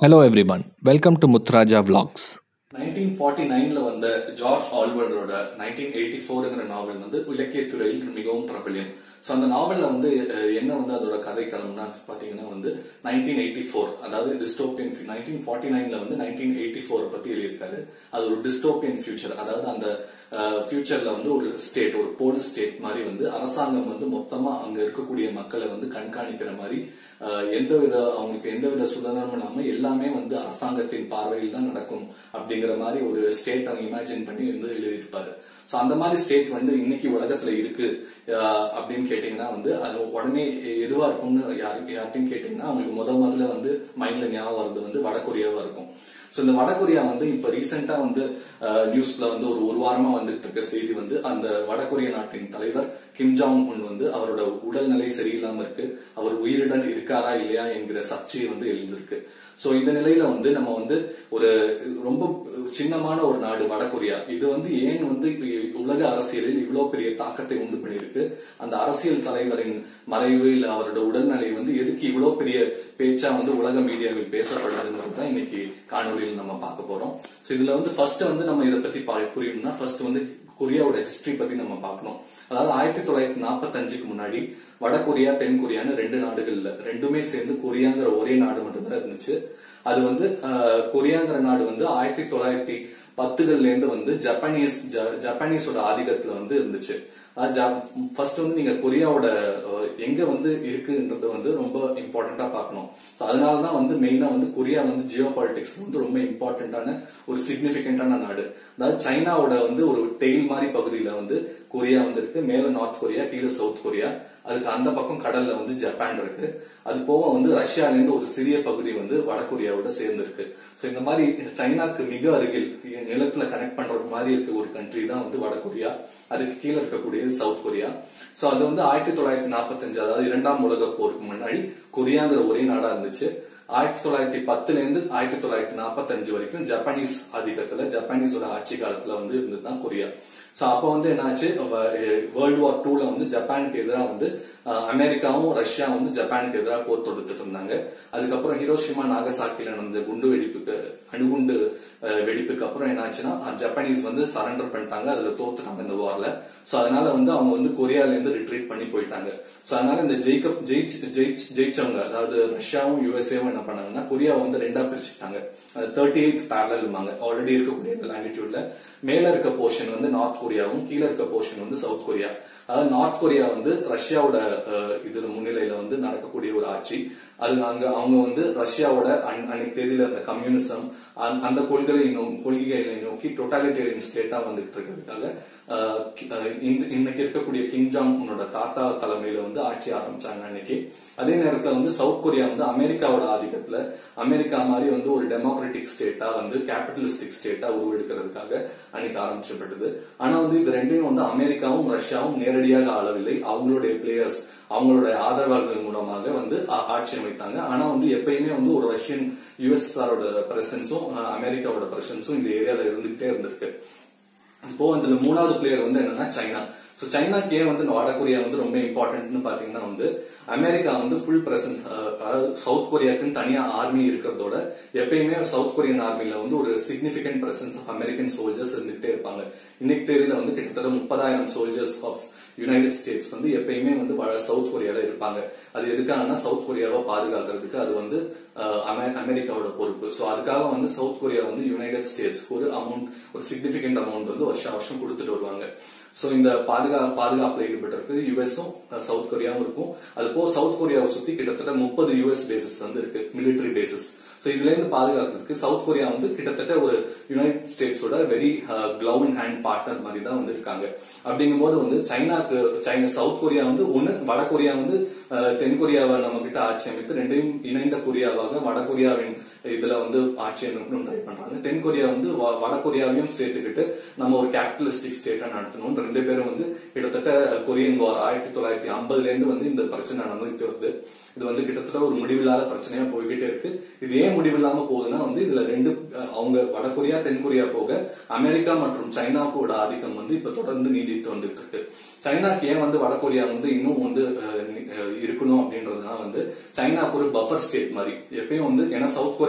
Hello everyone, welcome to Muthraja Vlogs. Nineteen forty நைன்ல வந்த George ஆல்வர்டோட நைன்டீன் எயிட்டி ஃபோருங்கிற நாவல் வந்து இலக்கியத்துறையில் மிகவும் பிரபல்யம் ஸோ அந்த நாவல்ல வந்து அஹ், என்ன வந்து அதோட கதை களம்னா பாத்தீங்கன்னா வந்து நைன்டீன் எயிட்டி ஃபோர் அதாவது டிஸ்டோப்பியன் நைன்டீன் ஃபார்ட்டி நைன்ல வந்து நைன்டீன் எயிட்டி ஃபோர் பத்தி எழுதியிருக்காரு அது ஒரு டிஸ்டோப்பியன் ஃபியூச்சர் அதாவது அந்த ஃபியூச்சர்ல வந்து ஒரு ஸ்டேட் ஒரு போலீஸ் ஸ்டேட் மாதிரி வந்து அரசாங்கம் வந்து மொத்தமா அங்க இருக்கக்கூடிய மக்களை வந்து கண்காணிக்கிற மாதிரி அஹ், எந்தவித அவங்களுக்கு எந்தவித சுதந்திரமும் இல்லாம எல்லாமே வந்து அரசாங்கத்தின் பார்வையில் தான் நடக்கும் அப்படிங்கிற மாதிரி ஒரு ஸ்டேட் அவங்க இமேஜின் பண்ணி வந்து எழுதியிருப்பாரு சோ அந்த மாதிரி ஸ்டேட் வந்து இன்னைக்கு உலகத்துல இருக்கு அஹ், அப்படின்னு கேட்டீங்கன்னா வந்து அது உடனே எதுவா இருக்கும்னு யாருக்கு யார்ட்டையும் கேட்டீங்கன்னா அவங்களுக்கு முத முதல்ல வந்து மைண்ட்ல ஞாபகம் வருது வந்து வடகொரியாவா இருக்கும் சோ இந்த வடகொரியா வந்து இப்ப ரீசெண்டா வந்து அஹ், நியூஸ்ல வந்து ஒரு ஒரு வாரமா வந்துட்டு இருக்க செய்தி வந்து அந்த வடகொரிய நாட்டின் தலைவர் கிம் ஜாங் உன் வந்து அவரோட உடல்நிலை சரியில்லாம இருக்கு அவர் உயிருடன் இருக்காரா இல்லையா என்கிற சர்ச்சை வந்து எழுந்திருக்கு சோ இந்த நிலையில வந்து நம்ம வந்து ஒரு ரொம்ப சின்னமான ஒரு நாடு வடகொரியா இது வந்து ஏன் வந்து உலக அரசியலில் இவ்வளவு பெரிய தாக்கத்தை உண்டு பண்ணியிருக்கு அந்த அரசியல் தலைவரின் மறைவு இல்ல அவரோட உடல்நிலை வந்து எதுக்கு இவ்வளவு பெரிய பேச்சா வந்து உலக மீடியாவில் பேசப்படுறதுங்கிறது தான் இன்னைக்கு காணொலியில் நம்ம பார்க்க போறோம் சோ இதுல வந்து ஃபர்ஸ்ட் வந்து நம்ம இதை பத்தி பா- புரியணும்னா ஃபர்ஸ்ட் வந்து கொரியாவோட ஹிஸ்டரி பத்தி நம்ம பார்க்கணும் அதாவது ஆயிரத்தி தொள்ளாயிரத்தி நாற்பத்தஞ்சுக்கு முன்னாடி வட கொரியா தென் கொரியான்னு ரெண்டு நாடுகள்ல ரெண்டுமே சேர்ந்து கொரியாங்கிற ஒரே நாடு மட்டும்தான் இருந்துச்சு அது வந்து அஹ், கொரியாங்கிற நாடு வந்து ஆயிரத்தி தொள்ளாயிரத்தி பத்துகள்ல இருந்து வந்து ஜப்பானீஸ் ஜ- ஜப்பானீஸோட ஆதிக்கத்துல வந்து இருந்துச்சு ஃபர்ஸ்ட் வந்து நீங்க கொரியாவோட அஹ், எங்க வந்து இருக்குன்றது வந்து ரொம்ப இம்பார்ட்டண்டா பார்க்கணும் So அதனாலதான் வந்து மெயினா வந்து கொரியா வந்து ஜியோ பாலிடிக்ஸ் வந்து ரொம்ப இம்பார்ட்டன்டான ஒரு சிக்னிபிகண்டான நாடு அதாவது சைனாவோட வந்து ஒரு டெய்ல் மாதிரி பகுதியில வந்து கொரியா வந்து இருக்கு மேல நார்த் கொரியா கீழே சவுத் கொரியா அதுக்கு அந்த பக்கம் கடல்ல வந்து ஜப்பான் இருக்கு அது போக வந்து ரஷ்யால இருந்து ஒரு சிறிய பகுதி வந்து வடகொரியாவோட சேர்ந்து இருக்கு சோ இந்த மாதிரி சைனாக்கு மிக அருகில் நிலத்துல கனெக்ட் பண்ற மாதிரி இருக்க ஒரு கண்ட்ரி தான் வந்து வடகொரியா அதுக்கு கீழே இருக்கக்கூடியது சவுத் கொரியா சோ அது வந்து ஆயிரத்தி தொள்ளாயிரத்தி நாற்பத்தஞ்சு அதாவது இரண்டாம் உலக போருக்கு முன்னாடி கொரியாங்கிற ஒரே நாடா இருந்துச்சு ஆயிரத்தி தொள்ளாயிரத்தி பத்துல இருந்து ஆயிரத்தி தொள்ளாயிரத்தி நாற்பத்தஞ்சு வரைக்கும் ஜப்பானீஸ் ஆதிக்கத்துல ஜப்பானீஸோட ஆட்சி காலத்துல வந்து இருந்ததுதான் கொரியா சோ அப்ப வந்து என்னாச்சு வேர்ல்டு வார் டூல வந்து ஜப்பானுக்கு எதிராக வந்து அஹ், அமெரிக்காவும் ரஷ்யா வந்து ஜப்பானுக்கு எதிராக போர் தொடுத்துட்டு இருந்தாங்க அதுக்கப்புறம் ஹிரோஷிமா நாகசாக்கில நடந்த குண்டு வெடிப்புக்கு அணுகுண்டு அஹ், வெடிப்புக்கு அப்புறம் என்னாச்சுன்னா அஹ், ஜப்பானீஸ் வந்து சரண்டர் பண்ணிட்டாங்க அதுல தோத்துட்டாங்க இந்த வார்ல சோ அதனால வந்து அவங்க வந்து கொரியால இருந்து ரிட்ரீட் பண்ணி போயிட்டாங்க சோ அதனால இந்த ஜெயிக்க ஜெயிச்சு ஜெயிச்சு ஜெயிச்சவங்க அதாவது ரஷ்யாவும் யுஎஸ்ஏவும் என்ன பண்ணாங்கன்னா கொரியாவை வந்து ரெண்டா பிரிச்சுட்டாங்க தேர்ட்டி எயிட் பேரல் ஆல்ரெடி இருக்கக்கூடிய இந்த லாங்கிடியூட்ல மேல இருக்க போர்ஷன் வந்து நார்த் கொரியாவும் கீழ இருக்க போர்ஷன் வந்து சவுத் கொரியா அதாவது நார்த் கொரியா வந்து ரஷ்யாவோட அஹ், இதுல முன்னிலையில வந்து நடக்கக்கூடிய ஒரு ஆட்சி அது அங்க அவங்க வந்து ரஷ்யாவோட அன்- அன்னைக்கு தேதியில இருந்த கம்யூனிசம் அந்த- அந்த கொள்கைகளை நோ- கொள்கைகளை நோக்கி டொட்டாலிட்டேரியன் ஸ்டேட்டா வந்துகிட்டு இருக்கிறதுக்காக அஹ், கி- அஹ், இந்த- இன்னைக்கு இருக்கக்கூடிய கிம் ஜாங் உன்னோட தாத்தா தலைமையில வந்து ஆட்சி ஆரம்பிச்சாங்க அன்னைக்கு அதே நேரத்துல வந்து சவுத் கொரியா வந்து அமெரிக்காவோட ஆதிக்கத்துல அமெரிக்கா மாதிரி வந்து ஒரு டெமோக்ராட்டிக் ஸ்டேட்டா வந்து கேபிட்டலிஸ்டிக் ஸ்டேட்டா உருவெடுக்கிறதுக்காக அன்னைக்கு ஆரம்பிச்சப்பட்டது ஆனா வந்து இது ரெண்டையும் வந்து அமெரிக்காவும் ரஷ்யாவும் நேரடியாக ஆளவில்லை அவங்களுடைய பிளேயர்ஸ் அவங்களுடைய ஆதரவாளர்கள் மூலமாக வந்து ஆ- ஆட்சி அமைத்தாங்க ஆனா வந்து எப்பயுமே வந்து ஒரு ரஷ்யன் யுஎஸ்ஆரோட பிரசன்ஸும் அமெரிக்காவோட பிரசன்ஸும் இந்த ஏரியால இருந்துகிட்டே இருந்திருக்கு இப்போ அதுல மூணாவது பிளேயர் வந்து என்னன்னா சைனா சோ சைனாக்கு ஏன் வந்து வடகொரியா வந்து ரொம்ப இம்பார்ட்டன்ட்னு பாத்தீங்கன்னா வந்து அமெரிக்கா வந்து ஃபுல் பிரசன்ஸ் அதாவது சவுத் கொரியாக்குன்னு தனியா ஆர்மி இருக்கிறதோட எப்பயுமே சவுத் கொரியன் ஆர்மில வந்து ஒரு significant presence of American soldiers இருந்துகிட்டே இருப்பாங்க இன்னைக்கு தேதியில வந்து கிட்டத்தட்ட முப்பதாயிரம் சோல்ஜர்ஸ் ஆஃப் யுனைடெட் ஸ்டேட்ஸ் வந்து எப்பயுமே வந்து வ- சவுத் கொரியால இருப்பாங்க அது எதுக்காகனா சவுத் கொரியாவை பாதுகாக்கிறதுக்கு அது வந்து அஹ், அமெ- அமெரிக்காவோட பொறுப்பு சோ அதுக்காக வந்து சவுத் கொரியா வந்து யுனைடெட் ஸ்டேட்ஸ் ஒரு அமௌண்ட் ஒரு சிக்னிபிகன்ட் அமௌண்ட் வந்து வருஷம் வருஷம் கொடுத்துட்டு வருவாங்க சோ இந்த பாதுகா பாதுகாப்புல ஈடுபட்டிருக்கு யுஎஸும் சவுத் கொரியாவும் இருக்கும் அது போக சவுத் கொரியாவை சுத்தி கிட்டத்தட்ட முப்பது யுஎஸ் பேசஸ் வந்து இருக்கு மிலிட்டரி பேசஸ் சோ இதுல இருந்து பாதுகாக்கிறதுக்கு சவுத் கொரியா வந்து கிட்டத்தட்ட ஒரு யுனைடெட் ஸ்டேட்ஸோட very glove in hand partner மாதிரி தான் வந்து இருக்காங்க அப்படிங்கும்போது வந்து சைனாக்கு சைனா சவுத் கொரியா வந்து ஒண்ணு வட கொரியா வந்து அஹ், தென் கொரியாவை நம்ம கிட்ட ஆட்சி அமைத்து ரெண்டையும் இணைந்த கொரியாவாக வட கொரியாவின் இதுல வந்து ஆட்சி அமைக்கணும்னு ட்ரை பண்றாங்க தென் கொரியா வந்து வ- வட கொரியாவையும் சேர்த்துக்கிட்டு நம்ம ஒரு கேபிட்டலிஸ்டிக் ஸ்டேட்டா நடத்தணும் ரெண்டு பேரும் வந்து கிட்டத்தட்ட கொரியன் வார் ஆயிரத்தி தொள்ளாயிரத்தி ஐம்பதுல இருந்து வந்து இந்த பிரச்சனை நடந்துகிட்டு வருது இது வந்து கிட்டத்தட்ட ஒரு முடிவில்லாத பிரச்சனையா போய்கிட்டே இருக்கு இது ஏன் முடிவில்லாம போகுதுன்னா வந்து இதுல ரெண்டு அஹ், அவங்க வடகொரியா தென் கொரியா போக அமெரிக்கா மற்றும் சைனாவோட ஆதிக்கம் வந்து இப்ப தொடர்ந்து நீடித்து வந்துட்டு இருக்கு சைனாக்கு ஏன் வந்து வடகொரியா வந்து இன்னும் வந்து அஹ், நி- அஹ், இருக்கணும் அப்படின்றதுனா வந்து சைனாக்கு ஒரு பஃபர் ஸ்டேட் மாதிரி எப்பயும் வந்து ஏன்னா சவுத் கொரியா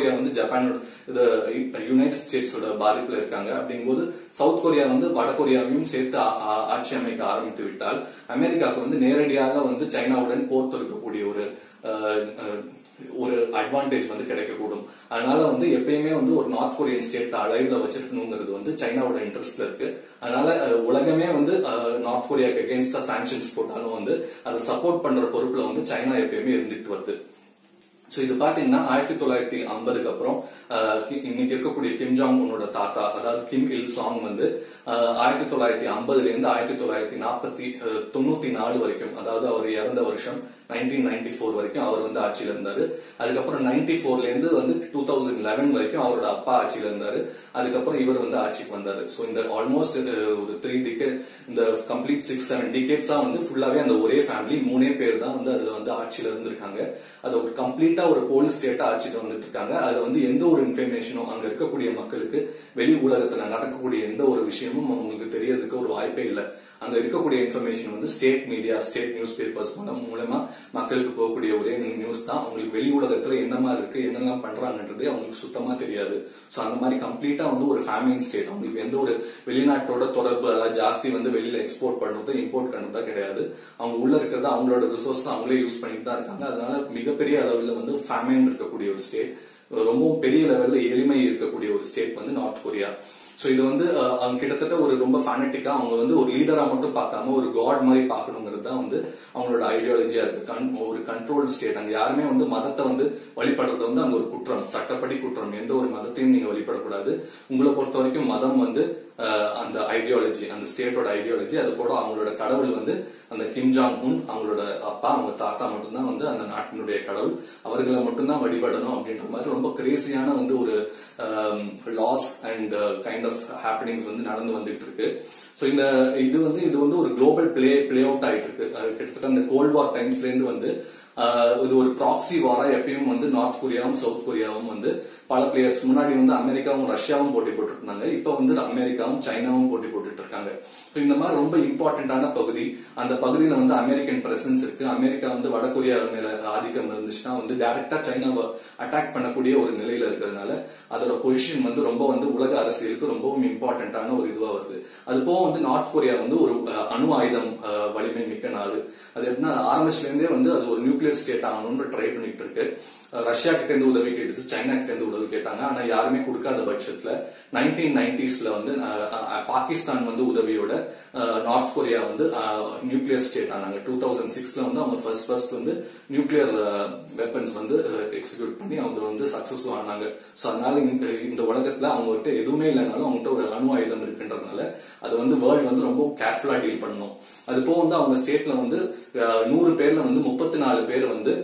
கொரியா வந்து ஜப்பானோட இது யுனைடெட் ஸ்டேட்ஸோட பாதிப்புல இருக்காங்க அப்படிங்கும்போது சவுத் கொரியா வந்து வட கொரியாவையும் சேர்த்து ஆ- ஆ- ஆட்சி அமைக்க ஆரம்பித்து விட்டால் அமெரிக்காவுக்கு வந்து நேரடியாக வந்து சைனாவுடன் போர் தொடுக்கக்கூடிய ஒரு அஹ், அஹ், ஒரு அட்வான்டேஜ் வந்து கிடைக்கக்கூடும் அதனால வந்து எப்பயுமே வந்து ஒரு நார்த் கொரியன் ஸ்டேட் அலைவ்ல வச்சிருக்கணுங்கிறது வந்து சைனாவோட இன்ட்ரெஸ்ட்ல இருக்கு அதனால அஹ், உலகமே வந்து அஹ், நார்த் கொரியாக்கு அகேன்ஸ்டா சாங்ஷன்ஸ் போட்டாலும் வந்து அதை சப்போர்ட் பண்ற பொறுப்புல வந்து சைனா எப்பயுமே இருந்துட்டு வருது சோ இது பாத்தீங்கன்னா ஆயிரத்தி தொள்ளாயிரத்தி ஐம்பதுக்கு அப்புறம் அஹ், கி- இன்னைக்கு இருக்கக்கூடிய கிம் ஜாங் உன்னோட தாத்தா அதாவது கிம் இல் சாங் வந்து அஹ், ஆயிரத்தி தொள்ளாயிரத்தி ஐம்பதுல இருந்து ஆயிரத்தி தொள்ளாயிரத்தி நாற்பத்தி தொண்ணூத்தி நாலு வரைக்கும் அதாவது அவர் இறந்த வருஷம் நைன்டீன் நைன்டி ஃபோர் வரைக்கும் அவர் வந்து ஆட்சியில இருந்தாரு அதுக்கப்புறம் நைன்டி ஃபோர்ல இருந்து வந்து டூ தௌசண்ட் லெவன் வரைக்கும் அவரோட அப்பா ஆட்சியில இருந்தாரு அதுக்கப்புறம் இவர் வந்து ஆட்சிக்கு வந்தாரு சோ இந்த ஆல்மோஸ்ட் ஒரு த்ரீ டிகேட் இந்த கம்ப்ளீட் சிக்ஸ் செவன் டிகேட்ஸா வந்து ஃபுல்லாவே அந்த ஒரே ஃபேமிலி மூணே பேர் தான் வந்து அதுல வந்து ஆட்சியில இருந்திருக்காங்க அது ஒரு கம்ப்ளீட்டா ஒரு போலீஸ் ஸ்டேட்டா ஆட்சிட்டு வந்துட்டு இருக்காங்க அதுல வந்து எந்த ஒரு இன்ஃபர்மேஷனும் அங்க இருக்கக்கூடிய மக்களுக்கு வெளி உலகத்துல நடக்கக்கூடிய எந்த ஒரு விஷயமும் அவங்களுக்கு தெரியறதுக்கு ஒரு வாய்ப்பே இல்லை அங்க இருக்கக்கூடிய இன்ஃபர்மேஷன் வந்து state media state news papers மூலம் மூலமா மக்களுக்கு போகக்கூடிய ஒரே நியூஸ் தான் அவங்களுக்கு வெளி உலகத்துல என்ன மாதிரி இருக்கு என்னெல்லாம் பண்றாங்கன்றதே அவங்களுக்கு சுத்தமா தெரியாது சோ அந்த மாதிரி கம்ப்ளீட்டா வந்து ஒரு ஃபேமிலி ஸ்டேட் அவங்களுக்கு எந்த ஒரு வெளிநாட்டோட தொடர்பு அதாவது ஜாஸ்தி வந்து வெளியில எக்ஸ்போர்ட் பண்றது இம்போர்ட் பண்றதா கிடையாது அவங்க உள்ள இருக்கிறத அவங்களோட ரிசோர்ஸ் அவங்களே யூஸ் பண்ணிட்டு தான் இருக்காங்க அதனால மிகப்பெரிய அளவில் வந்து ஃபேமின் இருக்கக்கூடிய ஒரு ஸ்டேட் ரொம்பவும் பெரிய லெவல்ல எளிமை இருக்கக்கூடிய ஒரு ஸ்டேட் வந்து நார்த் கொரியா சோ இது வந்து அஹ், அவங்க கிட்டத்தட்ட ஒரு ரொம்ப ஃபேனட்டிக்கா அவங்க வந்து ஒரு லீடரா மட்டும் பார்க்காம ஒரு காட் மாதிரி பார்க்கணுங்கிறது தான் வந்து அவங்களோட ஐடியாலஜியா இருக்கு கண்- ஒரு கண்ட்ரோல் ஸ்டேட் அங்க யாருமே வந்து மதத்தை வந்து வழிபடுறது வந்து அங்க ஒரு குற்றம் சட்டப்படி குற்றம் எந்த ஒரு மதத்தையும் நீங்க வழிபடக்கூடாது உங்களை பொறுத்த வரைக்கும் மதம் வந்து அஹ், அந்த ஐடியாலஜி அந்த ஸ்டேட்டோட ஐடியாலஜி அது கூட அவங்களோட கடவுள் வந்து அந்த கிம் ஜாங் உன் அவங்களோட அப்பா அவங்க தாத்தா மட்டும்தான் வந்து அந்த நாட்டினுடைய கடவுள் அவர்களை மட்டும்தான் வழிபடணும் அப்படின்ற மாதிரி ரொம்ப கிரேசியான வந்து ஒரு loss and kind of happenings வந்து நடந்து வந்துட்டு இருக்கு சோ இந்த இது வந்து இது வந்து ஒரு குளோபல் பிளே பிளே அவுட் ஆயிட்டு இருக்கு அது கிட்டத்தட்ட அந்த கோல்ட் வார் டைம்ஸ்ல இருந்து வந்து ஆஹ், இது ஒரு ப்ராக்சி வாரா எப்பயும் வந்து நார்த் கொரியாவும் சவுத் கொரியாவும் வந்து பல பிளேயர்ஸ் முன்னாடி வந்து அமெரிக்காவும் ரஷ்யாவும் போட்டி போட்டுட்டு இருந்தாங்க இப்ப வந்து அமெரிக்காவும் சைனாவும் போட்டி போட்டுட்டு இருக்காங்க So இந்த மாதிரி ரொம்ப இம்பார்ட்டன்டான பகுதி அந்த பகுதியில வந்து அமெரிக்கன் பிரசன்ஸ் இருக்கு அமெரிக்கா வந்து வட கொரியா மேல ஆதிக்கம் இருந்துச்சுன்னா வந்து டைரக்டா சைனாவை அட்டாக் பண்ணக்கூடிய ஒரு நிலையில இருக்கிறதுனால அதோட பொசிஷன் வந்து ரொம்ப வந்து உலக அரசியலுக்கு ரொம்பவும் இம்பார்ட்டன்டான ஒரு இதுவா வருது அது போக வந்து நார்த் கொரியா வந்து ஒரு அஹ், அணு ஆயுதம் அஹ், வலிமை மிக்க நாடு அது எப்படின்னா ஆரம்பிச்சுல இருந்தே வந்து அது ஒரு நியூக்ளியர் ஸ்டேட் ஆகணும்னு ட்ரை பண்ணிட்டு இருக்கு அஹ், ரஷ்யா கிட்ட இருந்து உதவி கேட்டுச்சு சைனா கிட்ட இருந்து உதவி கேட்டாங்க ஆனா யாருமே கொடுக்காத பட்சத்துல நைன்டீன் நைன்டிஸ்ல வந்து அஹ், அஹ், பாகிஸ்தான் வந்து உதவியோட அஹ், நார்த் கொரியா வந்து நியூக்ளியர் ஸ்டேட் ஆனாங்க டூ தௌசண்ட் சிக்ஸ்ல வந்து அவங்க ஃபர்ஸ்ட் ஃபர்ஸ்ட் வந்து நியூக்ளியர் வெப்பன்ஸ் வந்து எக்ஸிக்யூட் பண்ணி அவங்க வந்து சக்சஸ் ஆனாங்க சோ அதனால இந்த இந்த உலகத்துல அவங்ககிட்ட எதுவுமே இல்லைனாலும் அவங்ககிட்ட ஒரு அணு ஆயுதம் இருக்குன்றதுனால அது வந்து வேர்ல்டு வந்து ரொம்ப கேர்ஃபுல்லா டீல் பண்ணணும் அது போக வந்து அவங்க ஸ்டேட்ல வந்து அஹ், நூறு பேர்ல வந்து முப்பத்தி நாலு பேர் வந்து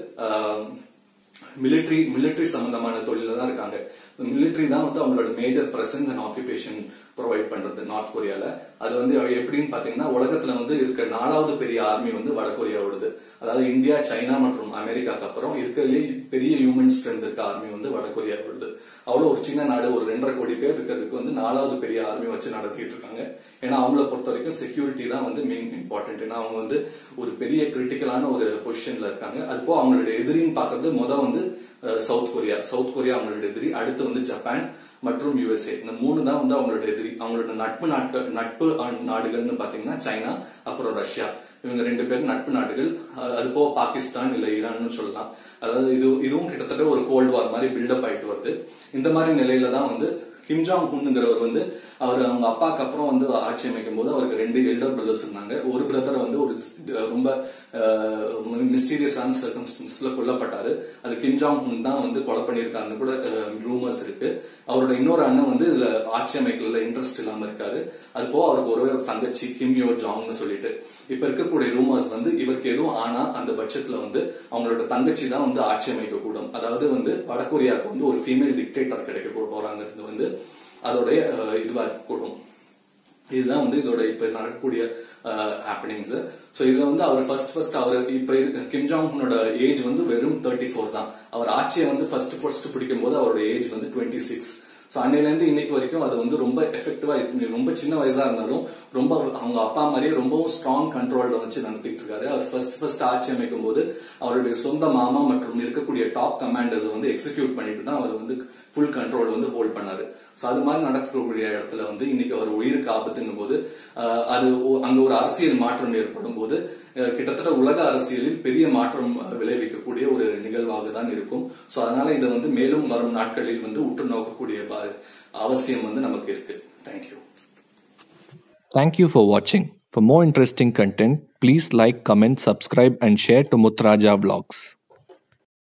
மிலிட்ரி மிலிட்ரி சம்பந்தமான தொழில தான் இருக்காங்க மிலிட்ரி தான் வந்து அவங்களோட major presence and occupation provide பண்றது நார்த் கொரியால அது வந்து எப்படின்னு பாத்தீங்கன்னா உலகத்துல வந்து இருக்க நாலாவது பெரிய ஆர்மி வந்து வட கொரியாவோடது அதாவது இந்தியா சைனா மற்றும் அமெரிக்காக்கு அப்புறம் இருக்கிறதுலே பெரிய ஹியூமன் ஸ்ட்ரென்த் இருக்க ஆர்மி வந்து வட கொரியாவோடது அவ்வளவு ஒரு சின்ன நாடு ஒரு ரெண்டரை கோடி பேர் இருக்கிறதுக்கு வந்து நாலாவது பெரிய ஆர்மி வச்சு நடத்திட்டு இருக்காங்க ஏன்னா அவங்கள பொறுத்த வரைக்கும் செக்யூரிட்டி தான் வந்து மெயின் இம்பார்ட்டன்ட் ஏன்னா அவங்க வந்து ஒரு பெரிய கிரிட்டிக்கலான ஒரு பொசிஷன்ல இருக்காங்க அது போக அவங்களோட எதிரின்னு பாக்குறது முத வந்து அஹ், சவுத் கொரியா சவுத் கொரியா அவங்களோட எதிரி அடுத்து வந்து ஜப்பான் மற்றும் யுஎஸ்ஏ இந்த மூணு தான் வந்து அவங்களோட எதிரி அவங்களோட நட்பு நாட்கள் நட்பு ஆ- நாடுகள்னு பாத்தீங்கன்னா சைனா அப்புறம் ரஷ்யா இவங்க ரெண்டு பேரும் நட்பு நாடுகள் அஹ், அது போக பாகிஸ்தான் இல்ல ஈரான்னு சொல்லலாம் அதாவது இது இதுவும் கிட்டத்தட்ட ஒரு கோல்டு வார் மாதிரி பில்டப் ஆயிட்டு வருது இந்த மாதிரி நிலையில தான் வந்து கிம் ஜாங் உன்ங்கிறவர் வந்து அவர் அவங்க அப்பாக்கு அப்புறம் வந்து ஆட்சி அமைக்கும் போது அவருக்கு ரெண்டு எல்டர் பிரதர்ஸ் இருந்தாங்க ஒரு பிரதர் வந்து ஒரு ரொம்ப மிஸ்டீரியஸான சர்க்கம்ஸ்டன்ஸ்ல கொல்லப்பட்டாரு அது கிம் ஜாங் உன் தான் வந்து கொலை பண்ணியிருக்காங்க கூட ரூமர்ஸ் இருக்கு அவரோட இன்னொரு அண்ணன் வந்து இதுல ஆட்சி அமைக்கல இன்ட்ரெஸ்ட் இல்லாம இருக்காரு அது போக அவருக்கு ஒரே ஒரு தங்கச்சி கிம் யோ ஜாங்னு சொல்லிட்டு இப்ப இருக்கக்கூடிய ரூமர்ஸ் வந்து இவருக்கு எதுவும் ஆனா அந்த பட்சத்துல வந்து அவங்களோட தங்கச்சி தான் வந்து ஆட்சி அமைக்க கூடும் அதாவது வந்து வடகொரியாவுக்கு வந்து ஒரு ஃபீமேல் டிக்டேட்டர் கிடைக்க போறாங்கிறது வந்து அதோடைய அஹ், இதுவா இருக்கக்கூடும் இதுதான் வந்து இதோட இப்ப நடக்கக்கூடிய ஹாப்பனிங்ஸ் சோ இதுல வந்து அவர் ஃபர்ஸ்ட் ஃபர்ஸ்ட் அவர் இப்ப இருக்க கிம் ஜாங் உன்னோட ஏஜ் வந்து வெறும் தேர்ட்டி ஃபோர் தான் அவர் ஆட்சியை வந்து ஃபர்ஸ்ட் ஃபர்ஸ்ட் பிடிக்கும் போது அவரோட ஏஜ் வந்து டுவெண்ட்டி சிக்ஸ் சோ அன்னையில இருந்து இன்னைக்கு வரைக்கும் அது வந்து ரொம்ப எஃபெக்டிவா இருக்கு ரொம்ப சின்ன வயசா இருந்தாலும் ரொம்ப அவங்க அப்பா மாதிரியே ரொம்பவும் ஸ்ட்ராங் கண்ட்ரோல்ல வச்சு நடத்திட்டு இருக்காரு அவர் ஃபர்ஸ்ட் ஃபர்ஸ்ட் ஆட்சி அமைக்கும் போது அவருடைய சொந்த மாமா மற்றும் இருக்கக்கூடிய டாப் கமாண்டர்ஸ் வந்து எக்ஸிக்யூட் பண்ணிட்டு தான் அவர் வந்து வந்து ஹோல்ட் பண்ணாரு சோ அது மாதிரி நடக்கக்கூடிய இடத்துல வந்து இன்னைக்கு அவர் உயிருக்கு ஆபத்துங்கும் போது அஹ், அது ஒ- அங்க ஒரு அரசியல் மாற்றம் ஏற்படும் போது அஹ், கிட்டத்தட்ட உலக அரசியலில் பெரிய மாற்றம் அஹ், விளைவிக்கக்கூடிய ஒரு நிகழ்வாக தான் இருக்கும் சோ அதனால இதை வந்து மேலும் வரும் நாட்களில் வந்து உற்று நோக்கக்கூடிய ப- அவசியம் வந்து நமக்கு இருக்கு thank you Thank you for watching. For more interesting content, please like, comment, subscribe, and share to Mutraja Vlogs.